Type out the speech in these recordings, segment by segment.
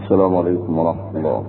السلام عليكم ورحمة الله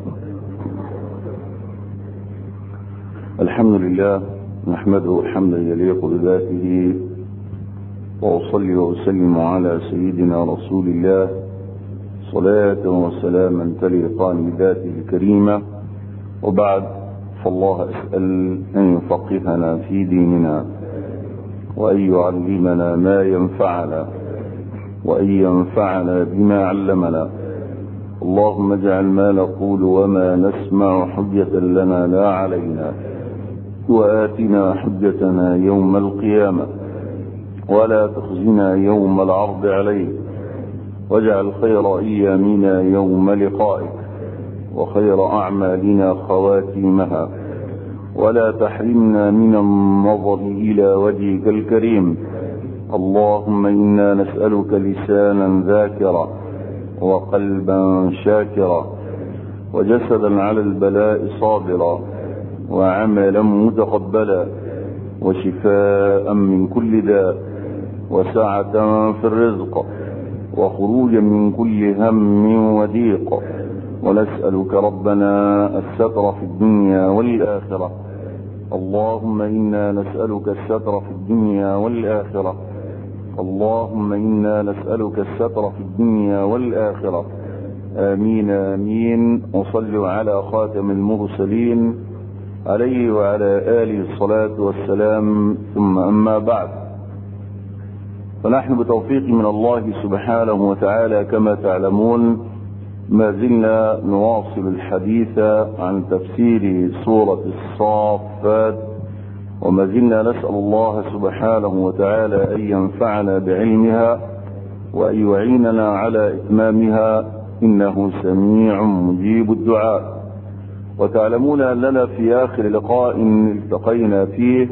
الحمد لله نحمده حمدا يليق بذاته وأصلي وأسلم على سيدنا رسول الله صلاة وسلاما تليقان بذاته الكريمة وبعد فالله أسأل أن يفقهنا في ديننا وأن يعلمنا ما ينفعنا وأن ينفعنا بما علمنا اللهم اجعل ما نقول وما نسمع حجة لنا لا علينا وآتنا حجتنا يوم القيامة ولا تخزنا يوم العرض عليك واجعل خير أيامنا يوم لقائك وخير أعمالنا خواتيمها ولا تحرمنا من النظر إلى وجهك الكريم اللهم إنا نسألك لسانا ذاكرا وقلبا شاكرا وجسدا على البلاء صابرا وعملا متقبلا وشفاء من كل داء وسعة في الرزق وخروجا من كل هم وضيق ونسألك ربنا الستر في الدنيا والآخرة اللهم إنا نسألك الستر في الدنيا والآخرة اللهم إنا نسألك الستر في الدنيا والآخرة آمين آمين وصلوا على خاتم المرسلين عليه وعلى آله الصلاة والسلام ثم أما بعد فنحن بتوفيق من الله سبحانه وتعالى كما تعلمون ما زلنا نواصل الحديث عن تفسير سورة الصافات وما زلنا نسأل الله سبحانه وتعالى أن ينفعنا بعلمها وأن يعيننا على إتمامها إنه سميع مجيب الدعاء وتعلمون أننا في آخر لقاء التقينا فيه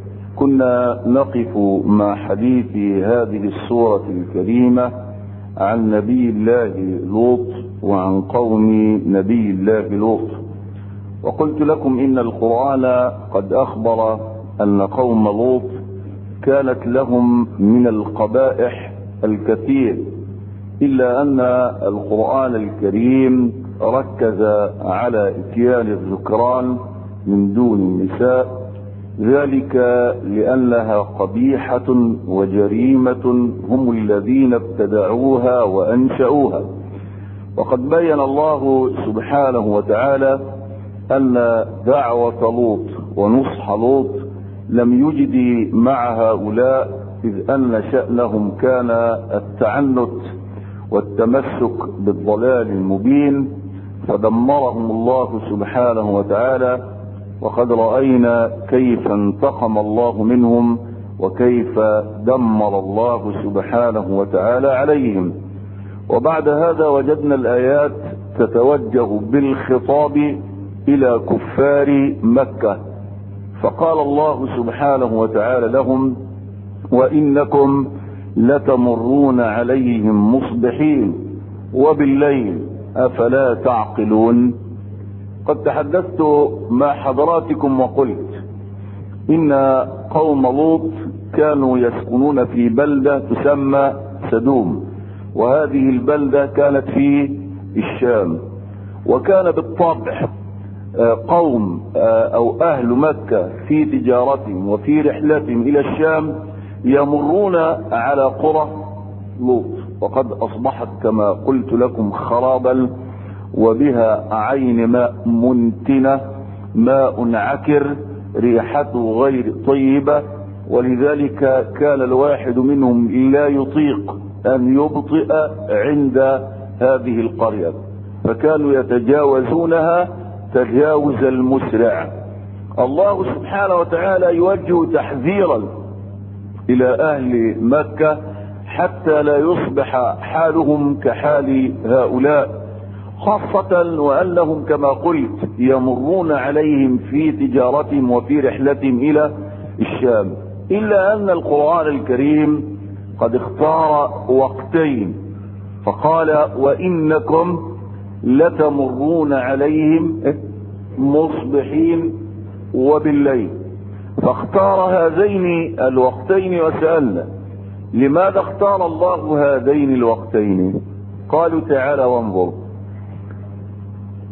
كنا نقف مع حديث هذه السورة الكريمة عن نبي الله لوط وعن قوم نبي الله لوط وقلت لكم إن القرآن قد أخبر أن قوم لوط كانت لهم من القبائح الكثير إلا أن القرآن الكريم ركز على اتيان الذكران من دون النساء ذلك لأنها قبيحة وجريمة هم الذين ابتدعوها وأنشأوها وقد بين الله سبحانه وتعالى أن دعوة لوط ونصح لوط لم يجد مع هؤلاء إذ أن شأنهم كان التعنت والتمسك بالضلال المبين فدمرهم الله سبحانه وتعالى وقد رأينا كيف انتقم الله منهم وكيف دمر الله سبحانه وتعالى عليهم وبعد هذا وجدنا الآيات تتوجه بالخطاب إلى كفار مكة فقال الله سبحانه وتعالى لهم وإنكم لتمرون عليهم مصبحين وبالليل أفلا تعقلون قد تحدثت مع حضراتكم وقلت إن قوم لوط كانوا يسكنون في بلدة تسمى سدوم وهذه البلدة كانت في الشام وكان بالطبع قوم أو أهل مكة في تجارتهم وفي رحلتهم إلى الشام يمرون على قرى لوط وقد أصبحت كما قلت لكم خرابا وبها عين ماء منتنة ماء عكر ريحته غير طيبة ولذلك كان الواحد منهم لا يطيق أن يبطئ عند هذه القرية فكانوا يتجاوزونها تجاوز المسرع الله سبحانه وتعالى يوجه تحذيرا إلى أهل مكة حتى لا يصبح حالهم كحال هؤلاء خاصة وأنهم كما قلت يمرون عليهم في تجارتهم وفي رحلتهم إلى الشام إلا أن القرآن الكريم قد اختار وقتين فقال وإنكم لتمرون عليهم مصبحين وبالليل فاختار هذين الوقتين وسألنا لماذا اختار الله هذين الوقتين قالوا تعالى وانظر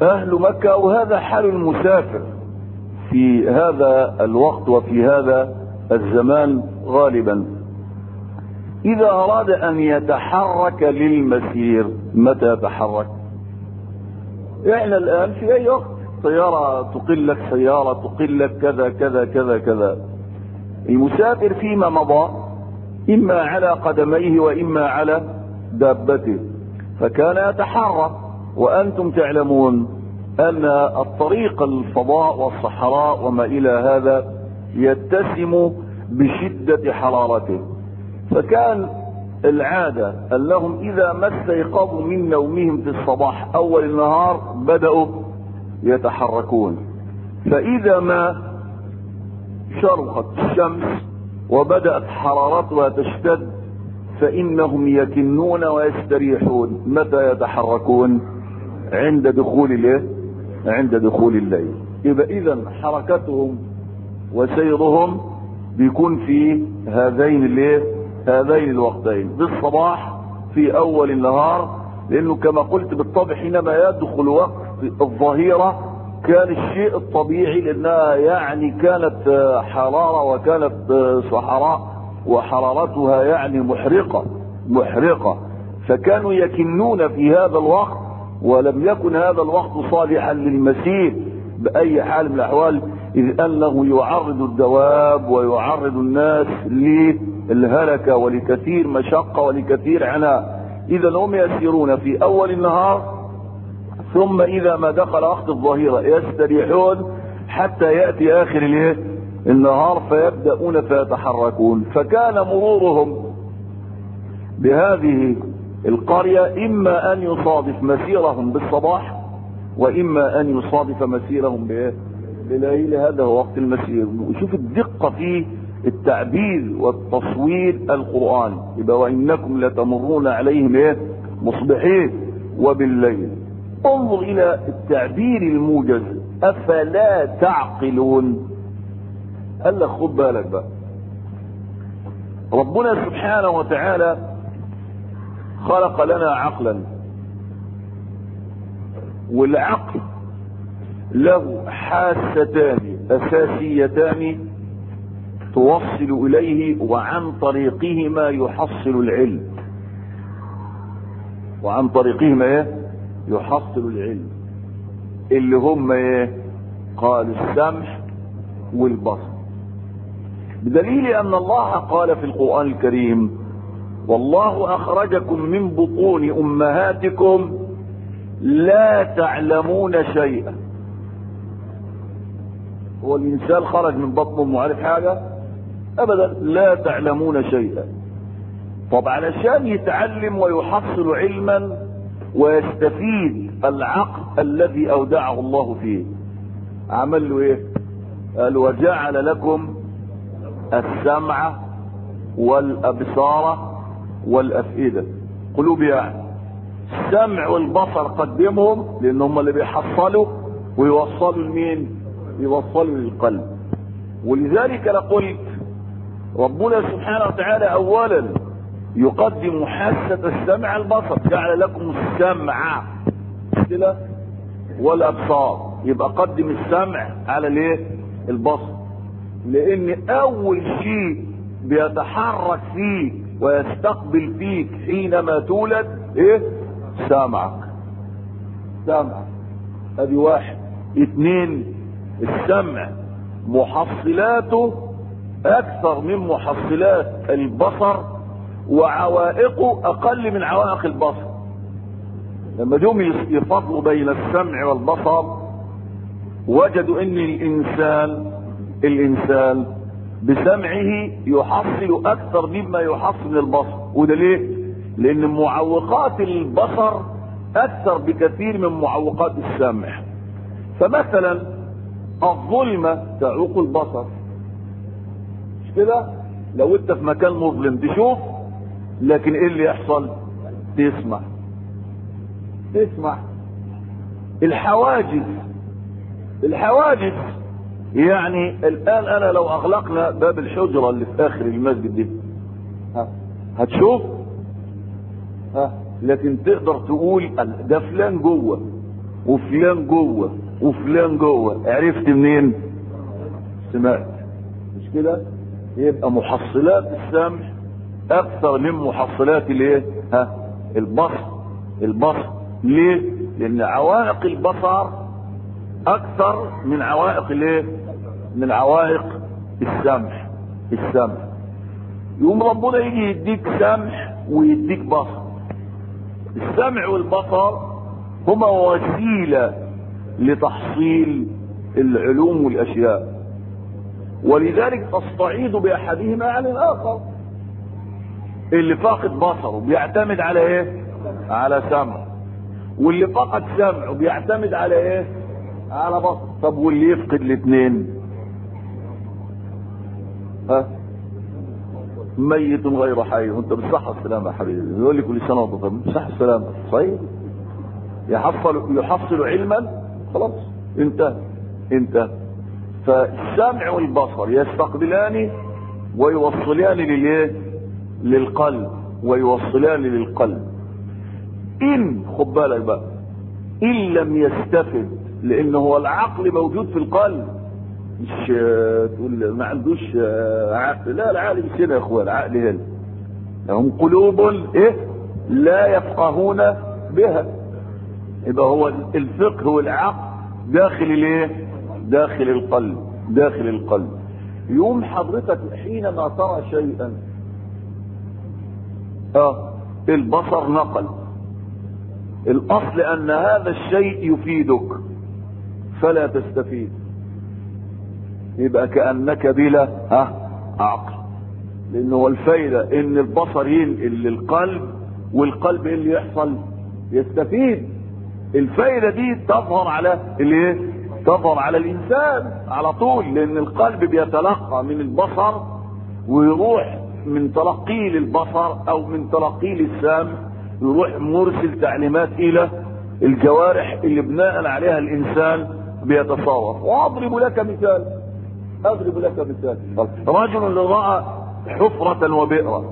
اهل مكة وهذا حال المسافر في هذا الوقت وفي هذا الزمان غالبا اذا اراد ان يتحرك للمسير متى يتحرك احنا الان في اي وقت سيارة تقلك سيارة تقلك كذا كذا كذا كذا المسافر فيما مضى اما على قدميه واما على دابته فكان يتحرك وانتم تعلمون ان الطريق الفضاء والصحراء وما الى هذا يتسم بشدة حرارته فكان العادة انهم اذا ما استيقظوا من نومهم في الصباح اول النهار بدأوا يتحركون فاذا ما شرقت الشمس وبدأت حرارتها تشتد فانهم يكنون ويستريحون متى يتحركون عند دخول الايه عند دخول الليل يبقى اذا حركتهم وسيرهم بيكون في هذين الايه هذين الوقتين بالصباح في اول النهار لانه كما قلت بالطبع حينما يدخل وقت الظهيره كان الشيء الطبيعي لانها يعني كانت حراره وكانت صحراء وحرارتها يعني محرقه محرقه فكانوا يكنون في هذا الوقت ولم يكن هذا الوقت صالحا للمسير باي حال من الاحوال اذ انه يعرض الدواب ويعرض الناس للهلكه ولكثير مشقه ولكثير عناء اذا هم يسيرون في اول النهار ثم اذا ما دخل وقت الظهيره يستريحون حتى ياتي اخر الايه النهار فيبدأون فيتحركون فكان مرورهم بهذه القرية إما أن يصادف مسيرهم بالصباح وإما أن يصادف مسيرهم بإيه؟ بليل هذا هو وقت المسير وشوف الدقة في التعبير والتصوير القرآن يبقى وإنكم لتمرون عليهم إيه؟ مصبحين وبالليل انظر إلى التعبير الموجز أفلا تعقلون قال لك خد بالك بقى ربنا سبحانه وتعالى خلق لنا عقلا والعقل له حاستان اساسيتان توصل اليه وعن طريقهما يحصل العلم وعن طريقهما ايه يحصل العلم اللي هم ايه قال السمع والبصر بدليل ان الله قال في القرآن الكريم والله اخرجكم من بطون امهاتكم لا تعلمون شيئا هو الانسان خرج من بطن امه عارف حاجة ابدا لا تعلمون شيئا طب علشان يتعلم ويحصل علما ويستفيد العقل الذي اودعه الله فيه عمل له ايه قال وجعل لكم السمع والابصار والافئده قلوب يعني السمع والبصر قدمهم لان هم اللي بيحصلوا ويوصلوا لمين يوصلوا للقلب ولذلك لقلت ربنا سبحانه وتعالى اولا يقدم حاسة السمع البصر جعل لكم السمع كده والابصار يبقى قدم السمع على الايه البصر لان اول شيء بيتحرك فيك ويستقبل فيك حينما تولد ايه سمعك سمعك ادي واحد اثنين السمع محصلاته اكثر من محصلات البصر وعوائقه اقل من عوائق البصر لما جم يفضلوا بين السمع والبصر وجدوا ان الانسان الانسان بسمعه يحصل اكثر مما يحصل من البصر وده ليه لان معوقات البصر اكثر بكثير من معوقات السمع فمثلا الظلمة تعوق البصر مش كده لو انت في مكان مظلم تشوف لكن ايه اللي يحصل تسمع تسمع الحواجز الحواجز يعني الان انا لو اغلقنا باب الحجرة اللي في اخر المسجد دي ها هتشوف ها لكن تقدر تقول ده فلان جوه وفلان جوه وفلان جوه عرفت منين سمعت مش كده يبقى محصلات السمع اكثر من محصلات الايه ها البصر البصر ليه لان عوائق البصر اكثر من عوائق الايه من عوائق السمع السمع يوم ربنا يجي يديك سمع ويديك بصر السمع والبصر هما وسيله لتحصيل العلوم والاشياء ولذلك تصطعيد باحدهما عن الاخر اللي فاقد بصره بيعتمد على ايه على سمعه واللي فقد سمعه بيعتمد على ايه على بصر طب واللي يفقد الاثنين ها ميت غير حي وانت بالصحة والسلامة يا حبيبي يقول لي كل سنة وانت طيب بالصحة والسلامة صحيح يحصل يحصل علما خلاص انتهى انتهى فالسمع والبصر يستقبلان ويوصلان للايه للقلب ويوصلان للقلب ان خد بالك بقى ان لم يستفد لان هو العقل موجود في القلب مش تقول ما عندوش عقل لا العقل مش هنا يا اخوان العقل هنا لهم قلوب ايه لا يفقهون بها يبقى هو الفقه والعقل داخل الايه داخل القلب داخل القلب يوم حضرتك حينما ترى شيئا اه البصر نقل الاصل ان هذا الشيء يفيدك فلا تستفيد يبقى كانك بلا ها عقل لانه هو الفايده ان البصر ينقل للقلب والقلب ايه اللي يحصل يستفيد الفايده دي تظهر على الايه تظهر على الانسان على طول لان القلب بيتلقى من البصر ويروح من تلقيه للبصر او من تلقيه للسمع يروح مرسل تعليمات الى الجوارح اللي بناء عليها الانسان بيتصور واضرب لك مثال اضرب لك مثال رجل راى حفرة وبئرا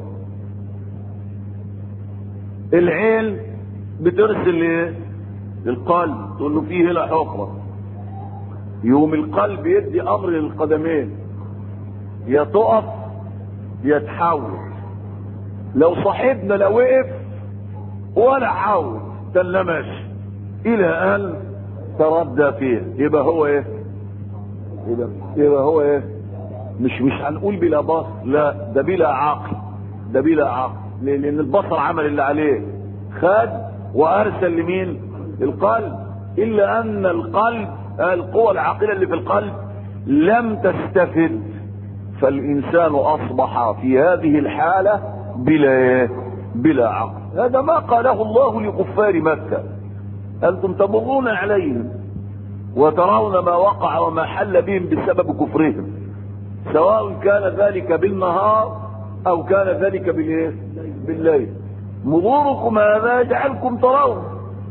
العين بترسل ايه للقلب تقول له فيه هنا حفرة يوم القلب يدي امر للقدمين يا تقف يا تحاول لو صاحبنا لو وقف ولا حاول تلا ماشي الى ان تردى فيه يبقى هو ايه يبقى, يبقى هو ايه مش مش هنقول بلا بصر لا ده بلا عقل ده بلا عقل ليه؟ لان البصر عمل اللي عليه خد وارسل لمين القلب الا ان القلب القوة العاقلة اللي في القلب لم تستفد فالانسان اصبح في هذه الحالة بلا ايه بلا عقل هذا ما قاله الله لكفار مكة انتم تمرون عليهم وترون ما وقع وما حل بهم بسبب كفرهم سواء كان ذلك بالنهار او كان ذلك بالايه بالليل مروركم هذا يجعلكم ترون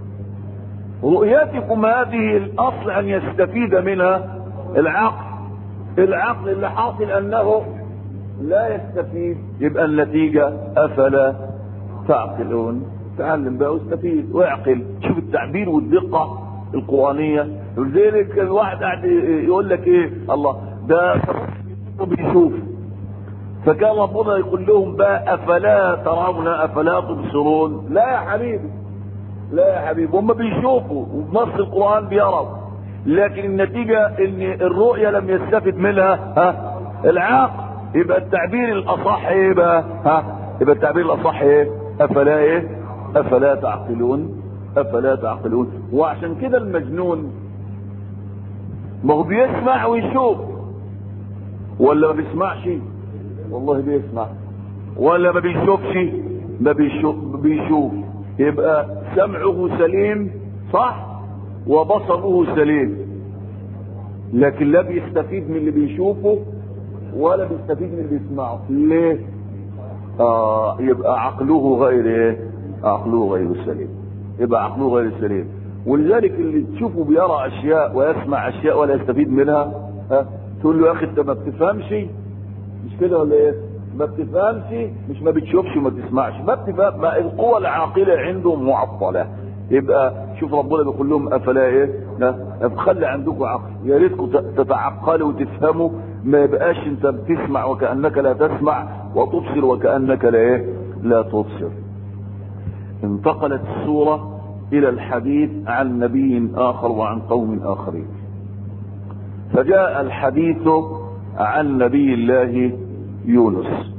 رؤيتكم هذه الاصل ان يستفيد منها العقل العقل اللي حاصل انه لا يستفيد يبقى النتيجة افلا تعقلون تعلم بقى واستفيد واعقل شوف التعبير والدقة القرآنية ولذلك الواحد قاعد يقول لك ايه الله ده بيشوف فكان ربنا يقول لهم بقى افلا ترون افلا تبصرون لا يا حبيبي لا يا حبيبي هم بيشوفوا وبنص القرآن بيروا لكن النتيجة ان الرؤية لم يستفد منها ها العقل يبقى التعبير الاصح ايه بقى ها يبقى التعبير الاصح ايه افلا ايه افلا تعقلون افلا تعقلون وعشان كده المجنون ما هو بيسمع ويشوف ولا ما بيسمعش والله بيسمع ولا ما بيشوفش ما بيشوف بيشوف يبقى سمعه سليم صح وبصره سليم لكن لا بيستفيد من اللي بيشوفه ولا بيستفيد من اللي بيسمعه ليه اه يبقى عقله غير ايه عقله غير سليم يبقى عقله غير سليم ولذلك اللي تشوفه بيرى اشياء ويسمع اشياء ولا يستفيد منها ها تقول له يا اخي انت ما بتفهمش مش كده ولا ايه ما بتفهمش مش ما بتشوفش وما بتسمعش ما بتفهم ما القوة العاقلة عنده معطلة يبقى شوف ربنا بيقول لهم افلا ايه لا خلي عندكم عقل يا ريتكم تتعقلوا وتفهموا ما يبقاش انت بتسمع وكانك لا تسمع وتبصر وكانك لا ايه لا تبصر انتقلت السوره الى الحديث عن نبي اخر وعن قوم اخرين فجاء الحديث عن نبي الله يونس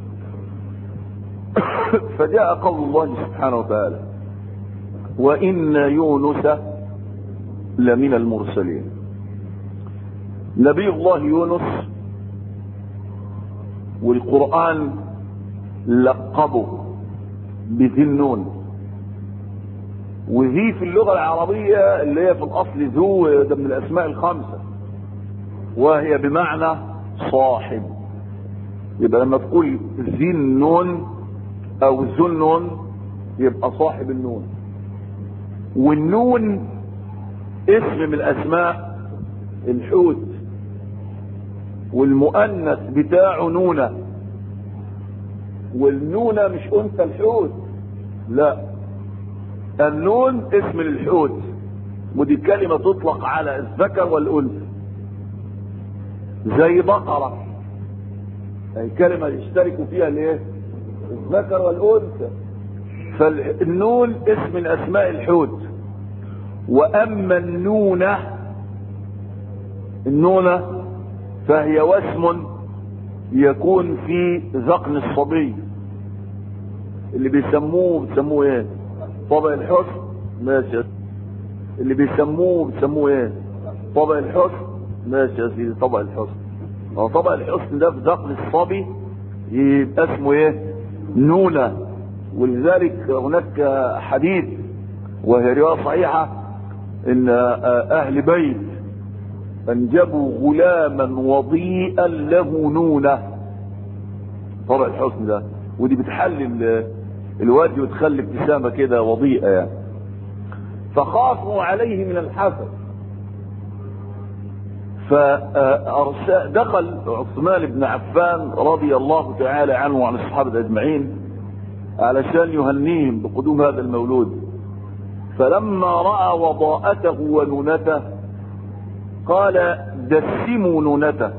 فجاء قول الله سبحانه وتعالى وإن يونس لمن المرسلين نبي الله يونس والقرآن لقبه بذي النون وذي في اللغة العربية اللي هي في الأصل ذو ده من الأسماء الخمسة وهي بمعنى صاحب يبقى لما تقول ذي النون او ذو النون يبقى صاحب النون والنون اسم من اسماء الحوت والمؤنث بتاعه نونة والنونة مش انثى الحوت لا النون اسم للحوت ودي كلمة تطلق على الذكر والانثى زي بقرة اي كلمة يشتركوا فيها الايه الذكر والانثى فالنون اسم من اسماء الحوت واما النونة النونة فهي وسم يكون في ذقن الصبي اللي بيسموه بيسموه ايه طبع الحسن ماشي اللي بيسموه بيسموه ايه طبع الحسن ماشي يا سيدي طبع الحسن هو طبع الحسن ده في ذقن الصبي يبقى اسمه ايه نونة ولذلك هناك حديث وهي رواية صحيحة ان اهل بيت انجبوا غلاما وضيئا له نونة طبع الحسن ده ودي بتحلل الوجه وتخلي ابتسامة كده وضيئة يعني فخافوا عليه من الحسد فدخل عثمان بن عفان رضي الله تعالى عنه وعن الصحابة أجمعين علشان يهنيهم بقدوم هذا المولود فلما رأى وضاءته ونونته قال دسموا نونته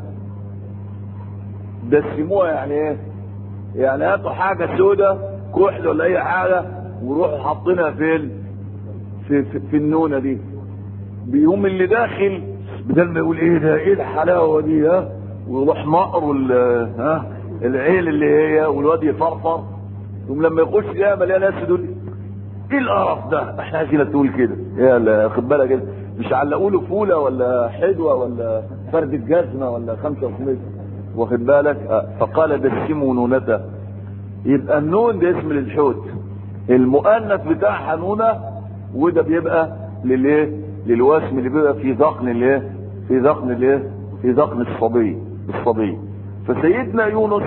دسموها يعني ايه يعني هاتوا حاجة سودة كحل ولا اي حاجة وروحوا حاطينها فين في, في, في النونة دي بيقوم اللي داخل بدل ما يقول ايه ده ايه الحلاوه دي ها ويروح مقر ها العيل اللي هي والواد يفرفر ثم لما يخش يا مليان ناس يقول ايه القرف ده احنا عايزينك تقول كده يا خد بالك كده مش علقوا له فوله ولا حدوه ولا فرد جزمه ولا خمسه وخمسه واخد بالك فقال دسموا نونته يبقى النون ده اسم للحوت المؤنث بتاعها نونه وده بيبقى للايه للوسم اللي بيبقى في ذقن الايه في ذقن الايه في ذقن الصبي الصبي فسيدنا يونس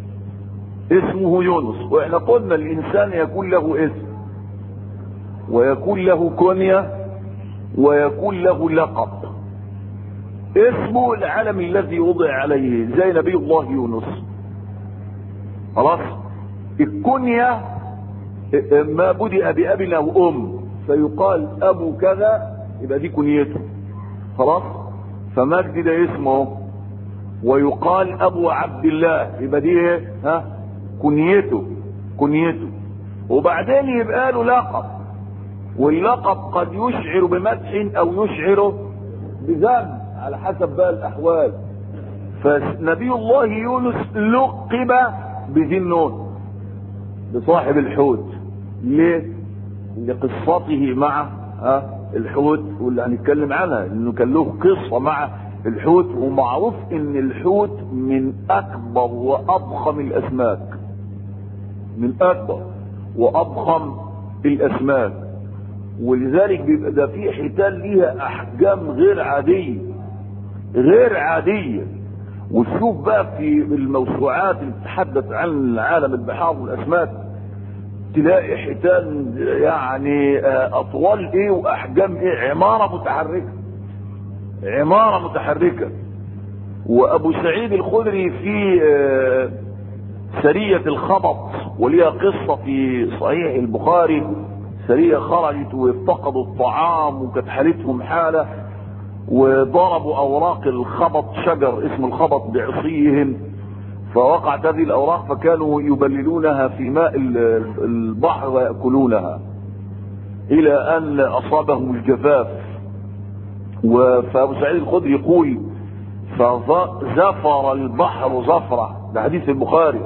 اسمه يونس واحنا قلنا الانسان يكون له اسم ويكون له كنية ويكون له لقب اسمه العلم الذي وضع عليه زي نبي الله يونس خلاص الكنية ما بدأ بأب أو أم فيقال أبو كذا يبقى دي كنيته خلاص فمجد ده اسمه ويقال ابو عبد الله يبقى دي ايه ها كنيته كنيته وبعدين يبقى له لقب واللقب قد يشعر بمدح او يشعر بذم على حسب بقى الاحوال فنبي الله يونس لقب بذي النون بصاحب الحوت ليه لقصته مع ها الحوت واللي هنتكلم عنها انه كان له قصة مع الحوت ومعروف ان الحوت من اكبر واضخم الاسماك من اكبر واضخم الاسماك ولذلك بيبقى ده في حيتان ليها احجام غير عادية غير عادية وتشوف بقى في الموسوعات اللي بتتحدث عن عالم البحار والاسماك تلاقي حيتان يعني اطوال ايه واحجام ايه عمارة متحركة عمارة متحركة وابو سعيد الخدري في سرية الخبط وليها قصة في صحيح البخاري سرية خرجت وافتقدوا الطعام وكانت حالتهم حالة وضربوا اوراق الخبط شجر اسم الخبط بعصيهم فوقعت هذه الاوراق فكانوا يبللونها في ماء البحر ويأكلونها الى ان اصابهم الجفاف فابو سعيد الخدري يقول فزفر البحر زفرة ده حديث البخاري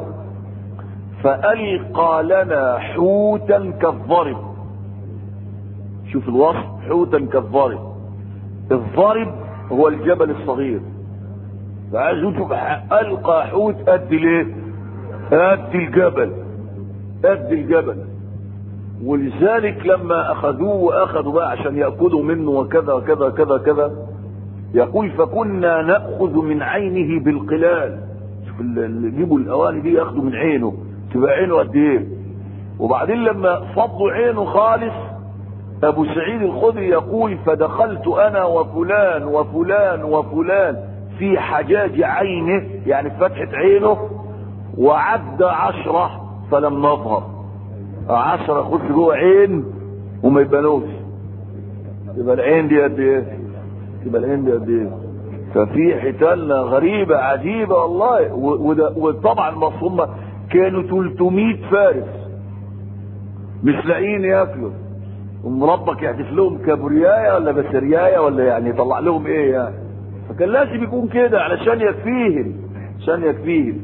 فألقى لنا حوتا كالضرب شوف الوصف حوتا كالضرب الضرب هو الجبل الصغير فعايز يشوف ألقى حوت قد ليه قد الجبل قد الجبل ولذلك لما اخذوه واخذوا بقى عشان ياكلوا منه وكذا وكذا كذا كذا يقول فكنا ناخذ من عينه بالقلال شوف اللي يجيبوا الاواني دي ياخدوا من عينه تبقى عينه قد ايه وبعدين لما فضوا عينه خالص ابو سعيد الخدري يقول فدخلت انا وفلان وفلان وفلان في حجاج عينه يعني فتحة عينه وعد عشرة فلم نظهر عشرة يخش جوه عين وما يبانوش يبقى العين دي قد ايه يبقى العين دي قد ايه ففي حتالنا غريبة عجيبة والله وده وطبعا مصروم كانوا 300 فارس مش لاقيين ياكلوا ومربك يحدث لهم كبرياية ولا بسرياية ولا يعني يطلع لهم ايه يعني فكان لازم يكون كده علشان يكفيهم عشان يكفيهم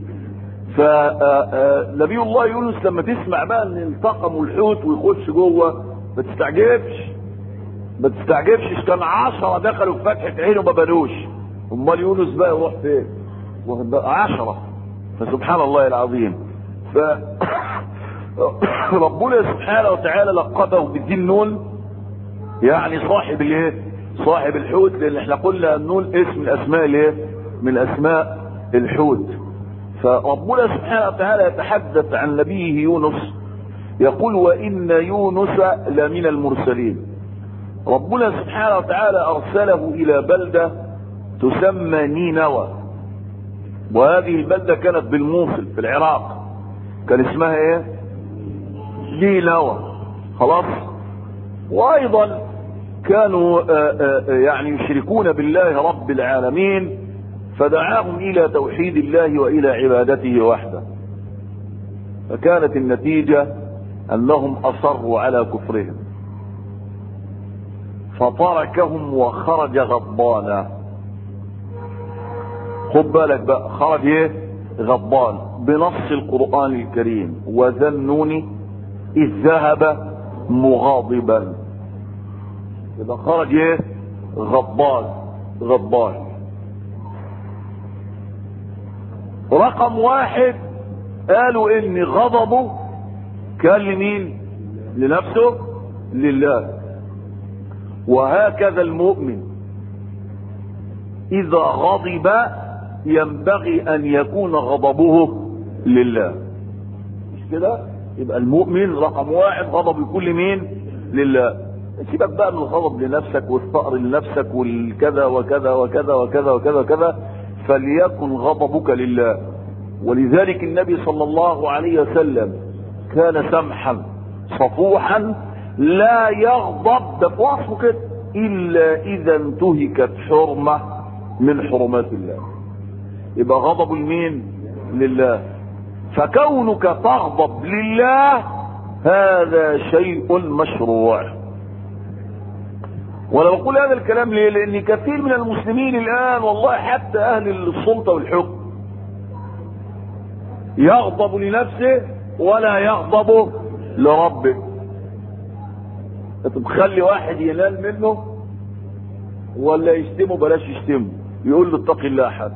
فنبي الله يونس لما تسمع بقى ان التقموا الحوت ويخش جوه ما تستعجبش ما تستعجبش كان عشرة دخلوا في فتحة عينه ما بنوش امال يونس بقى يروح فين واخد بقى عشرة فسبحان الله العظيم ف ربنا سبحانه وتعالى لقبه بالدين نون يعني صاحب الايه صاحب الحوت لان احنا قلنا النون اسم من الاسماء الايه من اسماء الحوت فربنا سبحانه وتعالى يتحدث عن نبيه يونس يقول وان يونس لمن المرسلين ربنا سبحانه وتعالى ارسله الى بلده تسمى نينوى وهذه البلده كانت بالموصل في العراق كان اسمها ايه نينوى خلاص وايضا كانوا آآ آآ يعني يشركون بالله رب العالمين فدعاهم الى توحيد الله والى عبادته وحده فكانت النتيجة انهم اصروا على كفرهم فتركهم وخرج غضبانا خد بالك بقى خرج ايه غضبان بنص القرآن الكريم وذنوني اذ ذهب مغاضبا يبقى خرج ايه غضبان غضبان رقم واحد قالوا ان غضبه كان لمين لنفسه لله وهكذا المؤمن اذا غضب ينبغي ان يكون غضبه لله مش كده يبقى المؤمن رقم واحد غضب يكون لمين لله سيبك بقى من الغضب لنفسك والثأر لنفسك والكذا وكذا وكذا وكذا وكذا وكذا فليكن غضبك لله ولذلك النبي صلى الله عليه وسلم كان سمحا صفوحا لا يغضب ده في وصفه كده الا اذا انتهكت حرمه من حرمات الله يبقى غضب لمين لله فكونك تغضب لله هذا شيء مشروع وانا بقول هذا الكلام ليه لان كثير من المسلمين الان والله حتى اهل السلطه والحكم يغضب لنفسه ولا يغضب لربه انت بتخلي واحد ينال منه ولا يشتمه بلاش يشتمه يقول له اتق الله حد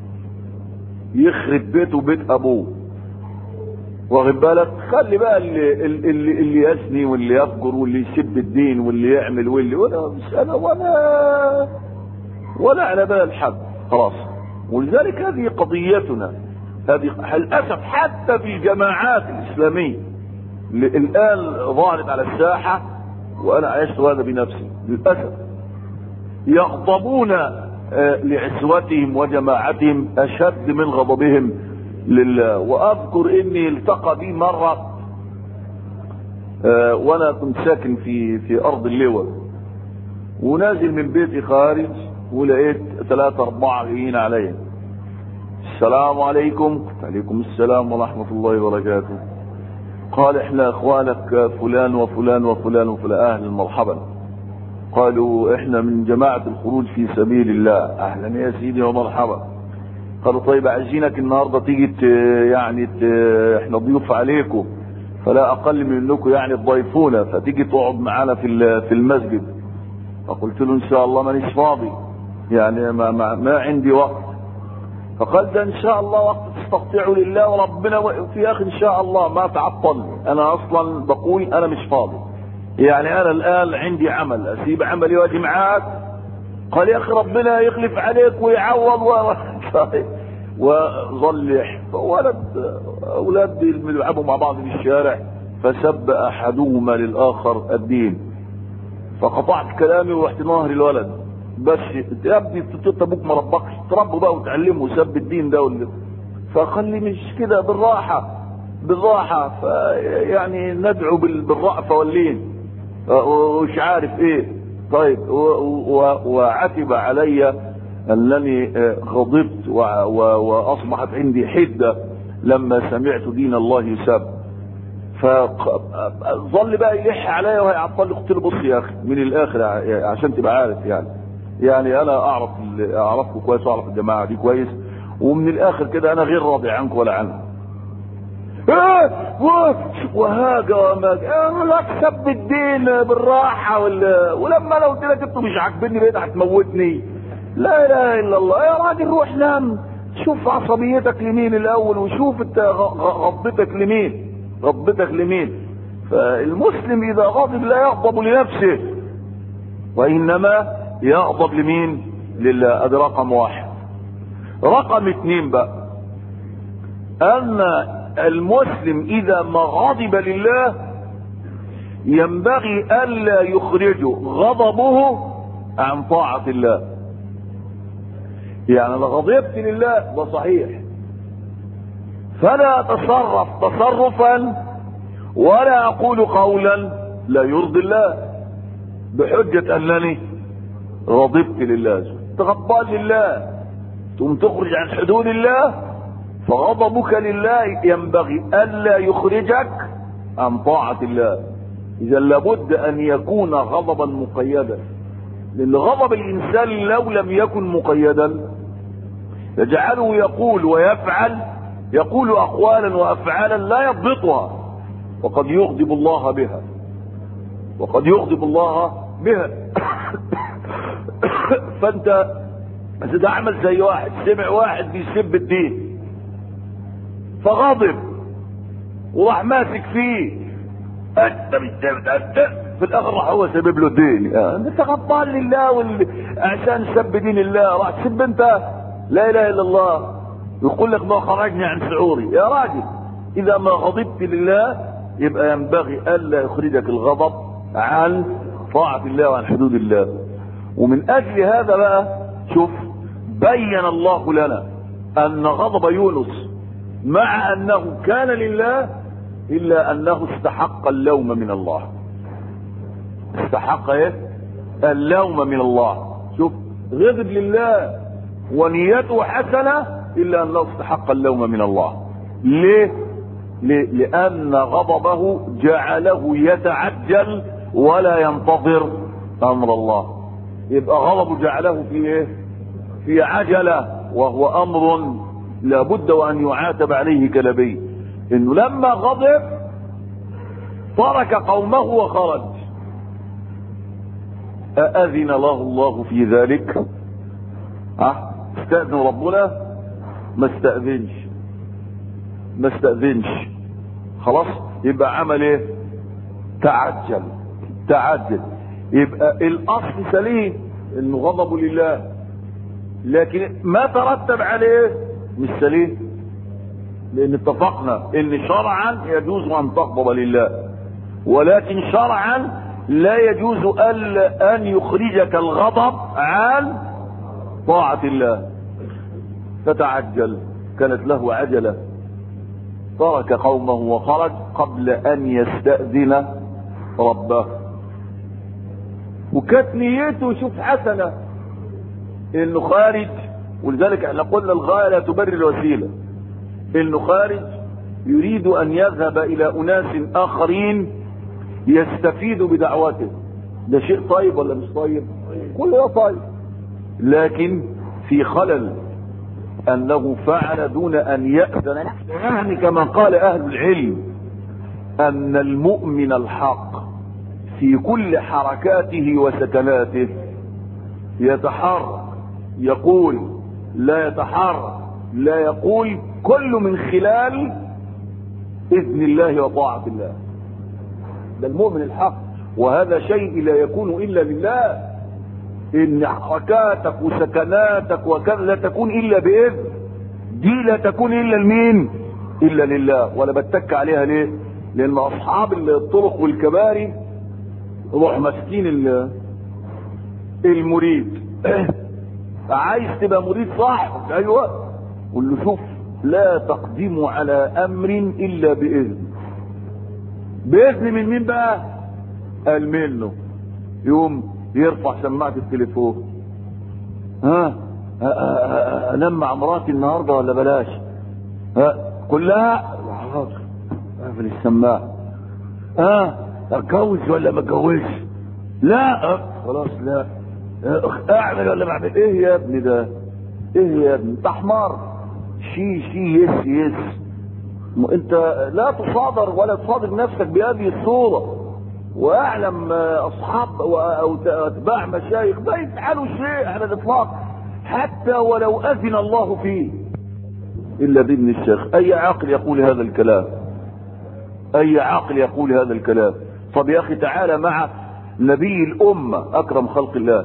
يخرب بيته وبيت ابوه واخد بالك خلي بقى اللي, اللي, اللي يثني واللي يفجر واللي يسب الدين واللي يعمل واللي ولا مش انا ولا ولا على بال حد خلاص ولذلك هذه قضيتنا هذه للاسف حتى في الجماعات الاسلاميه اللي الان ظهرت على الساحه وانا عشت هذا بنفسي للاسف يغضبون لعزوتهم وجماعتهم اشد من غضبهم لله واذكر اني التقى بي مرة آه وانا كنت ساكن في في ارض اللواء ونازل من بيتي خارج ولقيت ثلاثة أربعة جايين عليا السلام عليكم عليكم السلام ورحمة الله وبركاته قال احنا اخوانك فلان وفلان وفلان وفلان اهلا مرحبا قالوا احنا من جماعة الخروج في سبيل الله اهلا يا سيدي ومرحبا قالوا طيب عايزينك النهاردة تيجي ت- يعني ت- احنا ضيوف عليكم فلا اقل من انكم يعني تضيفونا فتيجي تقعد معانا في ال- في المسجد فقلت له ان شاء الله مانيش فاضي يعني ما, ما, ما عندي وقت فقال ده ان شاء الله وقت تستطيعوا لله وربنا في اخي ان شاء الله ما تعطل انا اصلا بقول انا مش فاضي يعني انا الان عندي عمل اسيب عملي واجي معاك قال يا اخي ربنا يخلف عليك ويعوض و... وظل يحب ولد اولاد بيلعبوا مع بعض في الشارع فسب احدهما للاخر الدين فقطعت كلامي ورحت ناهر الولد بس يا ابني انت ابوك ما ربكش تربوا بقى وتعلموا سب الدين ده واللي فقال لي مش كده بالراحه بالراحه فيعني ندعو بال- بالرأفه واللين ومش عارف ايه طيب و- و- وعتب علي انني آه، غضبت و- و- واصبحت عندي حده لما سمعت دين الله يسب فظل بقى يلح عليا وهيعطل لي قلت له بص يا اخي من الاخر ع- عشان تبقى عارف يعني يعني انا اعرف ال- اعرفكم كويس واعرف الجماعه دي كويس ومن الاخر كده انا غير راضي عنكم ولا عنهم إيه؟ و- وهاجا وماجا إيه، لا تسب الدين بالراحه ولا ولما انا قلت لك انتوا مش عاجبيني بقيت هتموتني لا اله الا الله يا راجل روح نام شوف عصبيتك لمين الاول وشوف انت غ- غ- غضبتك لمين غضبتك لمين فالمسلم اذا غضب لا يغضب لنفسه وانما يغضب لمين لله ادي رقم واحد رقم اتنين بقى ان المسلم اذا ما غضب لله ينبغي الا يخرج غضبه عن طاعة الله يعني انا غضبت لله ده صحيح فلا اتصرف تصرفا ولا اقول قولا لا يرضي الله بحجة انني غضبت لله تغضبان لله ثم تخرج عن حدود الله فغضبك لله ينبغي الا يخرجك عن طاعة الله اذا لابد ان يكون غضبا مقيدا لان غضب الانسان لو لم يكن مقيدا يجعله يقول ويفعل يقول اقوالا وافعالا لا يضبطها وقد يغضب الله بها وقد يغضب الله بها فانت بس ده عمل زي واحد سمع واحد بيسب الدين فغضب وراح ماسك فيه انت بتسب انت في الاخر راح هو سبب له الدين آه، انت غضبان لله وال... عشان سب دين الله راح تسب انت لا اله الا الله يقول لك ما خرجني عن شعوري يا راجل اذا ما غضبت لله يبقى ينبغي الا يخرجك الغضب عن طاعة الله وعن حدود الله ومن اجل هذا بقى شوف بين الله لنا ان غضب يونس مع انه كان لله الا انه استحق اللوم من الله استحق ايه اللوم من الله شوف غضب لله ونيته حسنة الا انه استحق اللوم من الله ليه ليه؟ لان غضبه جعله يتعجل ولا ينتظر امر الله يبقى غضبه جعله في ايه في عجلة وهو امر لابد وان يعاتب عليه كلبي انه لما غضب ترك قومه وخرج أأذن له الله في ذلك ها استأذن ربنا ما استأذنش ما استأذنش خلاص يبقى عمل ايه تعجل تعجل يبقى الاصل سليم انه غضب لله لكن ما ترتب عليه مش سليم لان اتفقنا ان شرعا يجوز ان تغضب لله ولكن شرعا لا يجوز ألا ان يخرجك الغضب عن طاعة الله فتعجل كانت له عجلة ترك قومه وخرج قبل ان يستأذن ربه وكانت نيته شوف حسنة انه خارج ولذلك احنا قلنا الغاية لا تبرر الوسيلة انه خارج يريد ان يذهب الى اناس اخرين يستفيدوا بدعوته ده شيء طيب ولا مش طيب كل ده طيب لكن في خلل انه فعل دون ان يأذن يعني كما قال اهل العلم ان المؤمن الحق في كل حركاته وسكناته يتحرك يقول لا يتحرك لا يقول كل من خلال اذن الله وطاعة الله ده المؤمن الحق وهذا شيء لا يكون الا لله ان حركاتك وسكناتك وكذا لا تكون الا باذن دي لا تكون الا لمين الا لله ولا بتك عليها ليه لان اصحاب الطرق والكباري روح ماسكين المريد عايز تبقى مريد صح ايوه قول له شوف لا تقدم على امر الا باذن باذن من مين بقى قال منه يوم يرفع سماعه التليفون ها انام مع مراتي النهارده ولا بلاش ها كلها حاضر اقفل السماعه ها اتجوز ولا ما اتجوزش لا خلاص لا اعمل ولا ما اعمل ايه يا ابني ده ايه يا ابني انت حمار شي شي يس يس انت لا تصادر ولا تصادر نفسك بهذه الصوره واعلم اصحاب او اتباع مشايخ ما يفعلوا شيء على الاطلاق حتى ولو اذن الله فيه الا باذن الشيخ اي عاقل يقول هذا الكلام اي عاقل يقول هذا الكلام طب يا اخي تعالى مع نبي الامه اكرم خلق الله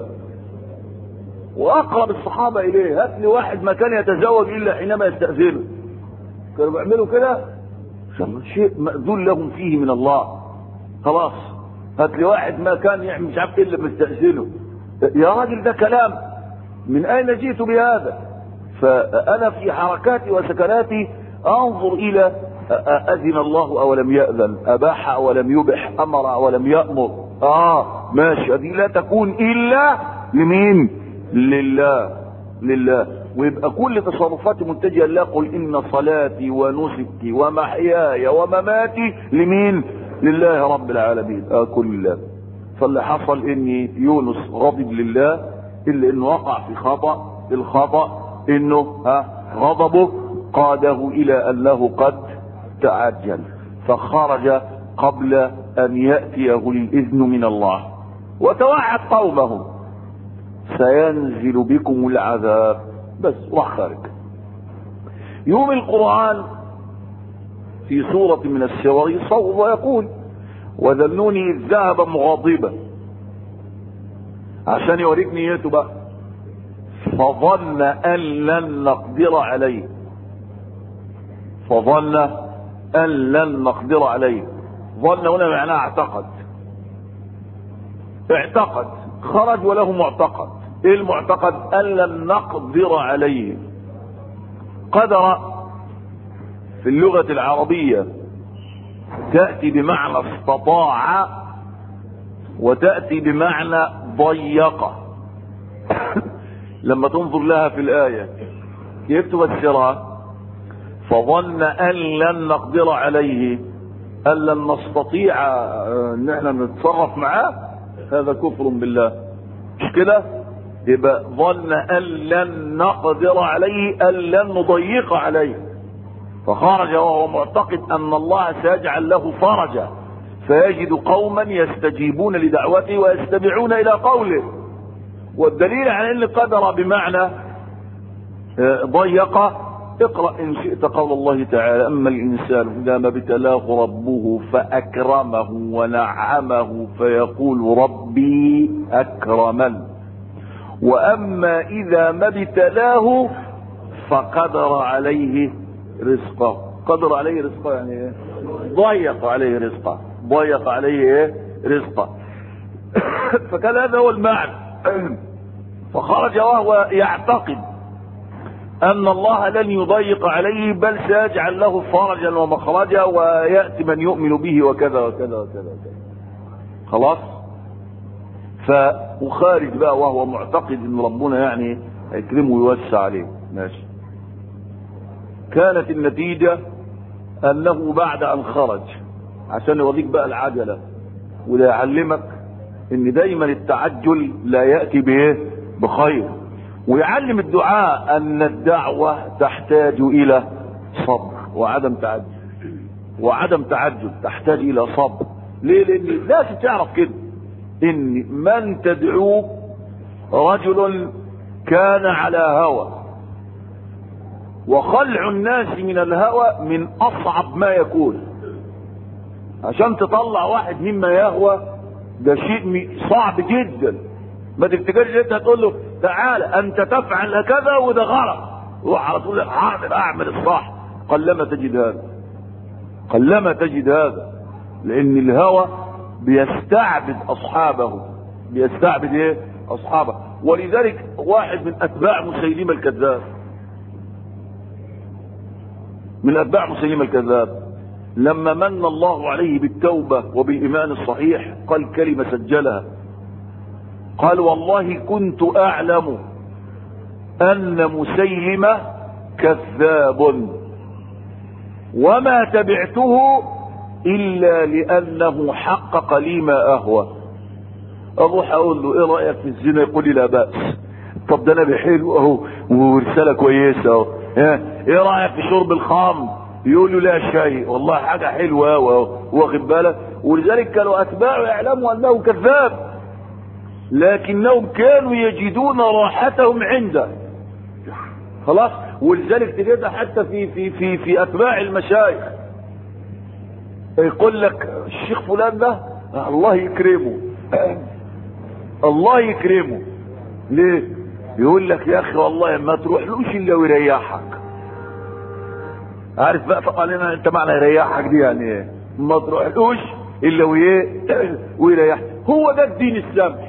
واقرب الصحابه اليه هات لي واحد ما كان يتزوج الا حينما يستاذنه كانوا بيعملوا كده شيء ماذون لهم فيه من الله خلاص هات لي واحد ما كان يعمل مش عارف الا بيستاذنه يا راجل ده كلام من اين جئت بهذا فانا في حركاتي وسكناتي انظر الى اذن الله او لم ياذن اباح او لم يبح امر او لم يامر اه ماشي دي لا تكون الا لمين لله لله ويبقى كل تصرفاتي متجهه لله قل ان صلاتي ونسكي ومحياي ومماتي لمين لله رب العالمين اه كل الله فاللي حصل ان يونس غضب لله الا انه وقع في خطا الخطا انه ها غضبه قاده الى انه قد تعجل فخرج قبل ان ياتيه الاذن من الله وتوعد قومه سينزل بكم العذاب بس راح خارج يوم القرآن في سورة من السور يصور ويقول وذلوني إذ ذهب مغاضبا عشان يوريك نيته بقى فظن أن لن نقدر عليه فظن أن لن نقدر عليه ظن هنا معناه اعتقد اعتقد خرج وله معتقد ايه المعتقد ان لن نقدر عليه قدر في اللغة العربية تأتي بمعنى استطاع وتأتي بمعنى ضيق لما تنظر لها في الآية كيف تفسرها فظن أن لن نقدر عليه أن لن نستطيع أن احنا نتصرف معاه هذا كفر بالله مش كده يبقى ظن ان لن نقدر عليه ان لن نضيق عليه فخرج وهو معتقد ان الله سيجعل له فرجا فيجد قوما يستجيبون لدعوته ويستمعون الى قوله والدليل على ان قدر بمعنى ضيق اقرا ان شئت قول الله تعالى اما الانسان اذا ما ابتلاه ربه فاكرمه ونعمه فيقول ربي اكرمن واما اذا ما ابتلاه فقدر عليه رزقه قدر عليه رزقه يعني ايه ضيق عليه رزقه ضيق عليه ايه رزقه فكان هذا هو المعنى فخرج وهو يعتقد ان الله لن يضيق عليه بل سيجعل له فرجا ومخرجا وياتي من يؤمن به وكذا وكذا وكذا, وكذا. خلاص ف وخارج بقى وهو معتقد ان ربنا يعني هيكرمه ويوسع عليه ماشي كانت النتيجة انه بعد ان خرج عشان يوريك بقى العجلة وده يعلمك ان دايما التعجل لا يأتي بايه بخير ويعلم الدعاء ان الدعوة تحتاج الى صبر وعدم تعجل وعدم تعجل تحتاج الى صبر ليه لان لازم تعرف كده ان من تدعوه رجل كان على هوى وخلع الناس من الهوى من اصعب ما يكون عشان تطلع واحد مما يهوى ده شيء صعب جدا ما تفتكرش انت هتقول له تعالى انت تفعل هكذا وده غلط روح على طول حاضر اعمل الصح قلما تجد هذا قلما تجد هذا لان الهوى بيستعبد اصحابه بيستعبد ايه اصحابه ولذلك واحد من اتباع مسيلمه الكذاب من اتباع مسيلمه الكذاب لما من الله عليه بالتوبه وبالايمان الصحيح قال كلمه سجلها قال والله كنت اعلم ان مسيلمه كذاب وما تبعته الا لانه حقق لي ما اهوى اروح اقول له ايه رايك في الزنا يقول لي لا باس طب ده نبي حلو اهو ورساله كويسه اهو ايه رايك في شرب الخمر يقول له لا شيء والله حاجه حلوه اهو واخد بالك ولذلك كانوا اتباعه يعلموا انه كذاب لكنهم كانوا يجدون راحتهم عنده خلاص ولذلك تجدها حتى في في في في اتباع المشايخ يقول لك الشيخ فلان ده الله يكرمه الله يكرمه ليه يقول لك يا اخي والله ما تروحلوش الا ويريحك عارف بقى طبعا انت معنى يريحك دي يعني ايه ما تروحلوش الا ويه ويريحك هو ده الدين السمح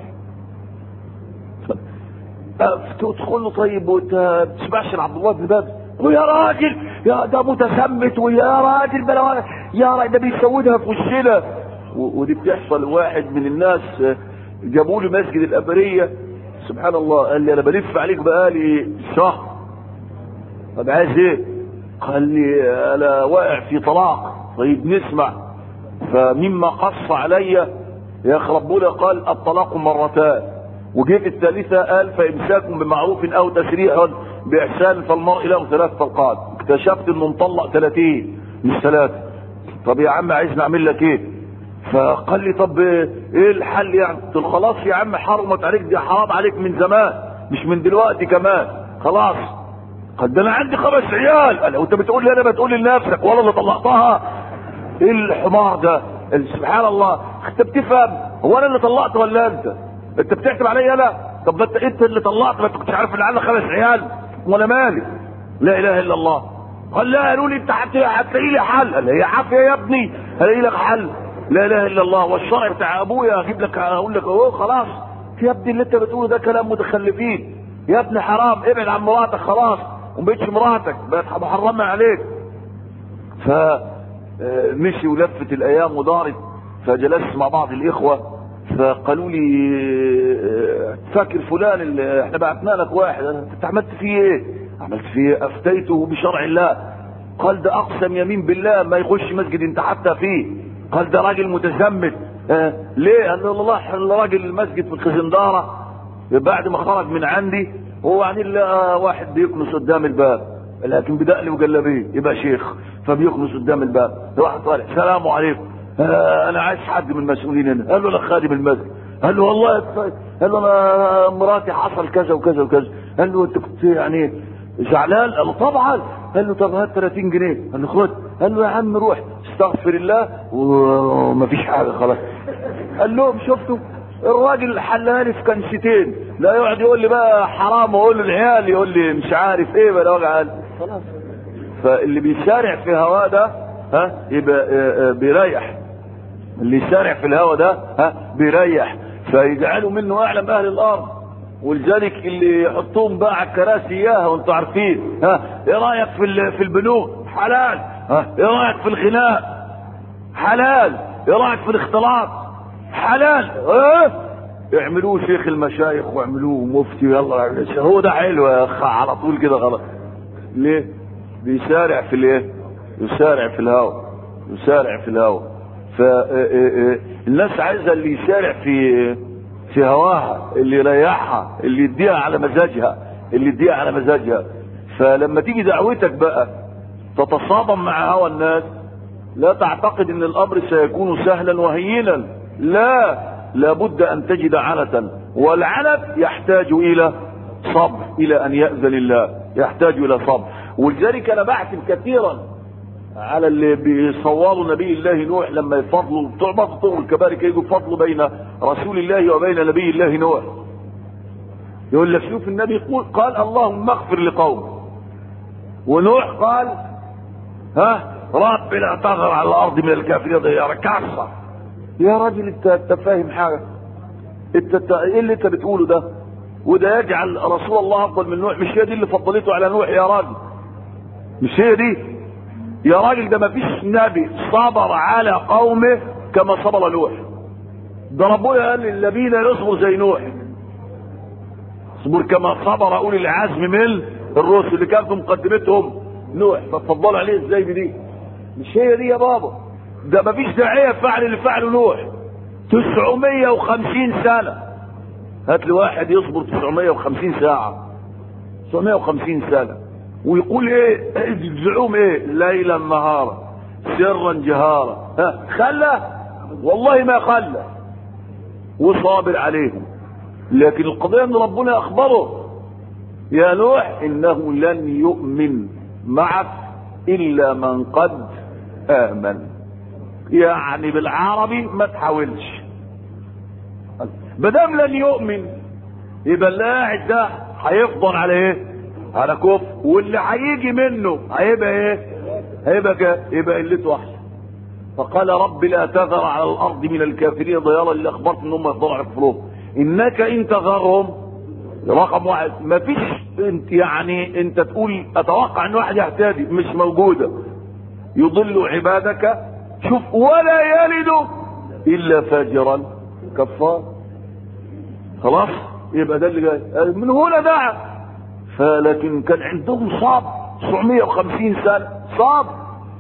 تدخل له طيب وانت تسمعش عبد الله بن باب ويا راجل يا ده متسمت ويا راجل بلا يا راجل ده بيسودها في وشنا ودي بتحصل واحد من الناس جابوا لي مسجد الابريه سبحان الله قال لي انا بلف عليك بقالي شهر طب عايز ايه؟ قال لي انا واقع في طلاق طيب نسمع فمما قص علي يا اخي ربنا قال الطلاق مرتان وجيت الثالثة قال فإمساك بمعروف أو تسريح بإحسان فالمرء له ثلاث طلقات اكتشفت إنه مطلق 30 مش ثلاثة طب يا عم عايز نعمل لك إيه؟ فقال لي طب إيه الحل يعني؟ قلت له خلاص يا عم حرمت عليك دي حرام عليك من زمان مش من دلوقتي كمان خلاص قال ده أنا عندي خمس عيال قال وأنت بتقول لي أنا بتقول لنفسك ولا اللي طلقتها إيه الحمار ده؟ سبحان الله أنت بتفهم هو أنا اللي طلقت ولا أنت؟ انت بتحسب عليا انا طب انت انت اللي طلعت ما انت كنتش عارف ان عندك خمس عيال وانا مالي لا اله الا الله قال لا قالوا لي انت هتلاقي لي حل قال هي عافيه يا ابني هلاقي لك حل لا اله الا الله والشرع بتاع ابويا اجيب لك اقول لك اهو خلاص يا ابني اللي انت بتقوله ده كلام متخلفين يا ابني حرام ابعد عن مراتك خلاص وما بقتش مراتك بقت محرمه عليك ف مشي ولفت الايام ودارت فجلست مع بعض الاخوه فقالوا لي فاكر فلان اللي احنا بعتنا لك واحد انت عملت فيه ايه عملت فيه افتيته بشرع الله قال ده اقسم يمين بالله ما يخش مسجد انت حتى فيه قال ده راجل متزمت اه ليه قال له الله الراجل المسجد في الخزندارة بعد ما خرج من عندي هو يعني لقى واحد بيكنس قدام الباب لكن بدقلي وجلبيه يبقى شيخ فبيكنس قدام الباب واحد طالع السلام عليكم آه انا عايز حد من المسؤولين هنا قال له انا خادم المسجد قال له والله قال له انا مراتي حصل كذا وكذا وكذا قال له انت كنت يعني زعلان قال له طبعا قال له طب هات 30 جنيه قال له خد قال له يا عم روح استغفر الله ومفيش حاجه خلاص قال لهم شفتوا الراجل حلاني في كنستين لا يقعد يقول لي بقى حرام واقول له العيال يقول لي مش عارف ايه بلا وجع خلاص فاللي بيسارع في هواه ده ها يبقى بيريح اللي يسارع في الهوى ده ها بيريح فيجعلوا منه اعلم اهل الارض ولذلك اللي يحطوهم بقى على الكراسي اياها وانتم عارفين ها ايه رايك في في البنوك حلال ها ايه رايك في الغناء حلال ايه رايك في الاختلاط حلال اه اعملوه شيخ المشايخ واعملوه مفتي يلا هو ده حلو يا اخ على طول كده غلط ليه بيسارع في الايه يسارع في الهوى يسارع في الهوى فالناس عايزه اللي يسارع في في هواها اللي يريحها اللي يديها على مزاجها اللي يديها على مزاجها فلما تيجي دعوتك بقى تتصادم مع هوى الناس لا تعتقد ان الامر سيكون سهلا وهينا لا لابد ان تجد عنة والعنت يحتاج الى صبر الى ان يأذن الله يحتاج الى صبر ولذلك انا بعتب كثيرا على اللي بيصوروا نبي الله نوح لما يفضلوا بتوع بطل الكباري يجوا فضلوا بين رسول الله وبين نبي الله نوح يقول لك شوف النبي يقول قال اللهم اغفر لقوم ونوح قال ها رب لا تغر على الارض من الكافرين يا كسر يا راجل انت انت فاهم حاجه انت انت ايه اللي انت بتقوله ده وده يجعل رسول الله افضل من نوح مش هي دي اللي فضلته على نوح يا راجل مش هي دي يا راجل ده ما فيش نبي صبر على قومه كما صبر نوح ده ربنا قال للذين يصبروا زي نوح اصبر كما صبر اولي العزم من الرسل اللي كان في مقدمتهم نوح فتفضلوا عليه ازاي بدي مش هي دي يا بابا ده ما فيش داعيه فعل اللي فعله نوح 950 سنه هات لي واحد يصبر 950 ساعه 950 سنه ويقول ايه الزعوم ايه ليلا نهارا سرا جهارا ها خلى والله ما خلى وصابر عليهم لكن القضيه ان ربنا اخبره يا نوح انه لن يؤمن معك الا من قد امن يعني بالعربي ما تحاولش مادام لن يؤمن يبقى اللي قاعد ده هيفضل على ايه على كفر واللي هيجي منه هيبقى ايه هيبقى كده يبقى قلته احسن فقال رب لا تذر على الارض من الكافرين ضيارا اللي اخبرت ان هم يفضلوا على كفرهم انك ان تذرهم رقم واحد ما فيش انت يعني انت تقول اتوقع ان واحد يهتدي مش موجوده يضل عبادك شوف ولا يلد الا فاجرا كفار خلاص يبقى ده اللي جاي من هنا دعا فلكن كان عندهم صبر 950 سنه صبر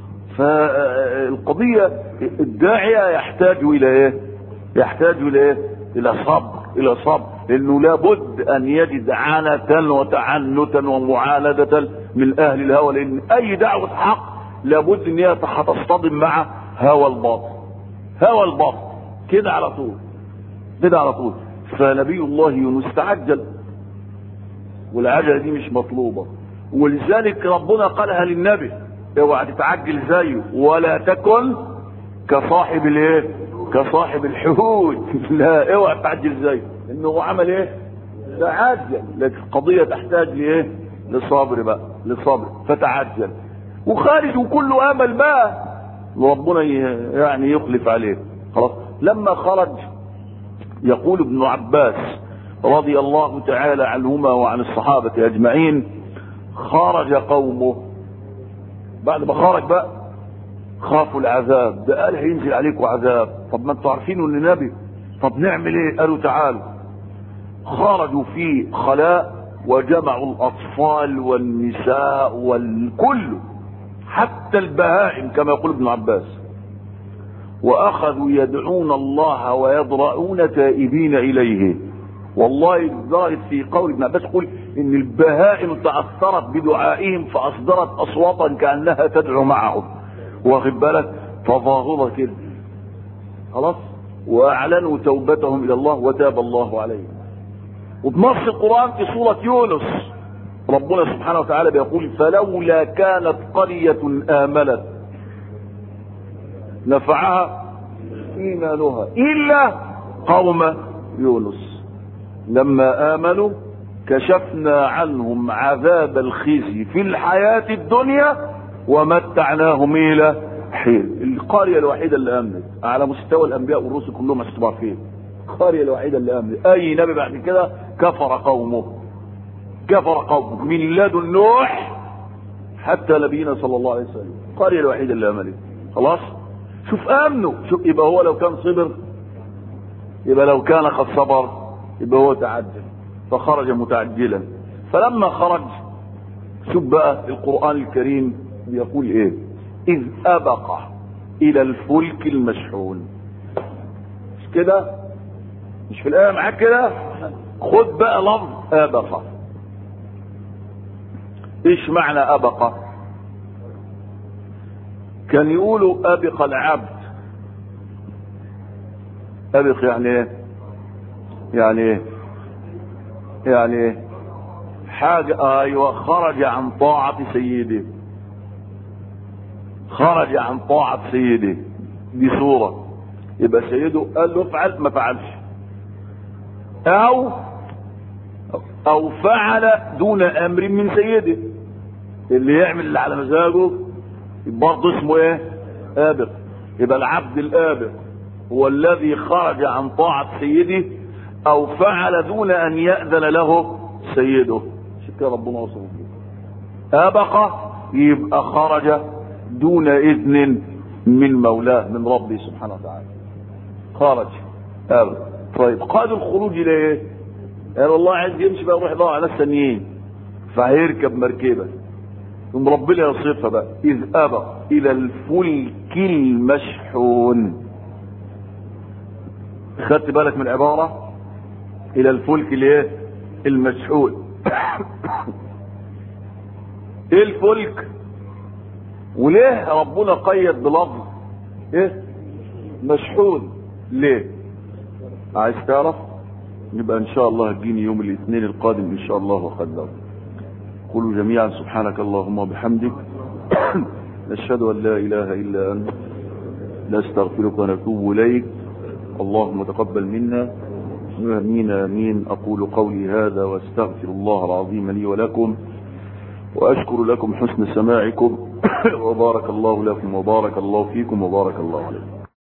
فالقضيه الداعيه يحتاج الى ايه؟ يحتاج الى ايه؟ الى صبر الى صبر لانه لابد ان يجد عنة وتعنتا ومعاندة من اهل الهوى لان اي دعوة حق لابد ان هي هتصطدم مع هوى الباطل هوى الباطل كده على طول كده على طول فنبي الله يونس تعجل والعجله دي مش مطلوبه ولذلك ربنا قالها للنبي اوعى تتعجل زيه ولا تكن كصاحب الايه كصاحب الحوت لا اوعى تعجل زيه انه هو عمل ايه تعجل لكن القضيه تحتاج لايه لصبر بقى لصبر فتعجل وخارج وكله امل بقى ربنا يعني يخلف عليه خلاص لما خرج يقول ابن عباس رضي الله تعالى عنهما وعن الصحابة أجمعين خرج قومه بعد ما خرج بقى خافوا العذاب ده قال هينزل عليكم عذاب طب ما انتوا عارفين انه نبي طب نعمل ايه قالوا تعالوا خرجوا في خلاء وجمعوا الاطفال والنساء والكل حتى البهائم كما يقول ابن عباس واخذوا يدعون الله ويضرعون تائبين اليه والله لدرجه في قول ابن عباس يقول ان البهائم تاثرت بدعائهم فاصدرت اصواتا كانها تدعو معهم واخد بالك تظاهره كده خلاص واعلنوا توبتهم الى الله وتاب الله عليهم وبنص القران في سوره يونس ربنا سبحانه وتعالى بيقول فلولا كانت قريه امنت نفعها ايمانها الا قوم يونس لما امنوا كشفنا عنهم عذاب الخزي في الحياة الدنيا ومتعناهم الى حين القرية الوحيدة اللي امنت على مستوى الانبياء والرسل كلهم استضعفين القرية الوحيدة اللي امنت اي نبي بعد كده كفر قومه كفر قومه من لدن نوح حتى نبينا صلى الله عليه وسلم القرية الوحيدة اللي امنت خلاص شوف امنوا شوف يبقى هو لو كان صبر يبقى لو كان قد صبر يبقى هو تعجل فخرج متعجلا فلما خرج شوف بقى القرآن الكريم بيقول ايه اذ ابق الى الفلك المشحون مش كده مش في الايه معاك كده خد بقى لفظ ابق ايش معنى ابق كان يقولوا ابق العبد ابق يعني ايه يعني ايه يعني ايه حاجة ايوه خرج عن طاعة سيده خرج عن طاعة سيده دي صورة يبقى سيده قال له افعل ما فعلش او او فعل دون امر من سيده اللي يعمل اللي على مزاجه برضه اسمه ايه ابق يبقى العبد الابق هو الذي خرج عن طاعة سيده او فعل دون ان يأذن له سيده عشان كده ربنا وصفه بيه ابق يبقى خرج دون اذن من مولاه من ربه سبحانه وتعالى خرج ابق طيب قاد الخروج الى ايه قال والله عايز يمشي بقى يروح يدور على ناس ثانيين فهيركب مركبه ثم ربنا يصفها بقى اذ ابى الى الفلك المشحون خدت بالك من العباره الى الفلك الايه المشحون ايه الفلك وليه ربنا قيد بلفظ ايه مشحون ليه عايز تعرف يبقى ان شاء الله هتجيني يوم الاثنين القادم ان شاء الله وقدر قولوا جميعا سبحانك اللهم وبحمدك نشهد ان لا اله الا انت نستغفرك ونتوب اليك اللهم تقبل منا امين امين اقول قولي هذا واستغفر الله العظيم لي ولكم واشكر لكم حسن سماعكم وبارك الله لكم وبارك الله فيكم وبارك الله عليكم